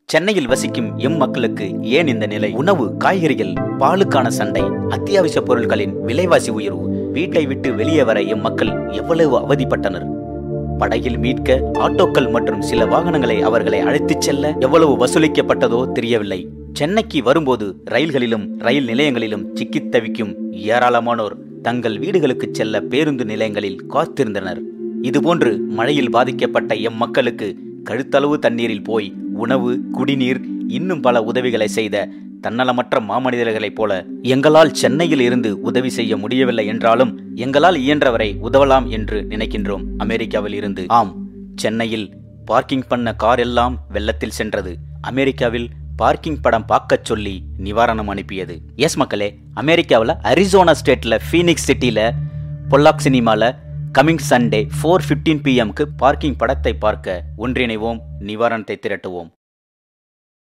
சென்னையில் வசிக்கும் எம் மக்களுக்கு ஏன் இந்த நிலை உணவு காய்கறிகள் பாலுக்கான சண்டை அத்தியாவசிய பொருட்களின் விலைவாசி உயர்வு வீட்டை விட்டு வெளியே வர எம் மக்கள் எவ்வளவு அவதிப்பட்டனர் படகில் மீட்க ஆட்டோக்கள் மற்றும் சில வாகனங்களை அவர்களை அழைத்துச் செல்ல எவ்வளவு வசூலிக்கப்பட்டதோ தெரியவில்லை சென்னைக்கு வரும்போது ரயில்களிலும் ரயில் நிலையங்களிலும் சிக்கித் தவிக்கும் ஏராளமானோர் தங்கள் வீடுகளுக்கு செல்ல பேருந்து நிலையங்களில் காத்திருந்தனர் இதுபோன்று மழையில் பாதிக்கப்பட்ட எம் மக்களுக்கு கழுத்தளவு தண்ணீரில் போய் உணவு குடிநீர் இன்னும் பல உதவிகளை செய்த தன்னலமற்ற மாமனிதர்களைப் போல எங்களால் சென்னையில் இருந்து உதவி செய்ய முடியவில்லை என்றாலும் எங்களால் இயன்றவரை உதவலாம் என்று நினைக்கின்றோம் அமெரிக்காவில் இருந்து ஆம் சென்னையில் பார்க்கிங் பண்ண கார் எல்லாம் வெள்ளத்தில் சென்றது அமெரிக்காவில் பார்க்கிங் படம் பார்க்கச் சொல்லி நிவாரணம் அனுப்பியது எஸ் மக்களே அமெரிக்காவில் அரிசோனா ஸ்டேட்ல ஃபீனிக்ஸ் சிட்டில பொல்லாக் சினிமால கமிங் சண்டே ஃபோர் ஃபிஃப்டீன் பிஎம்க்கு பார்க்கிங் படத்தை பார்க்க ஒன்றிணைவோம் நிவாரணத்தை திரட்டுவோம்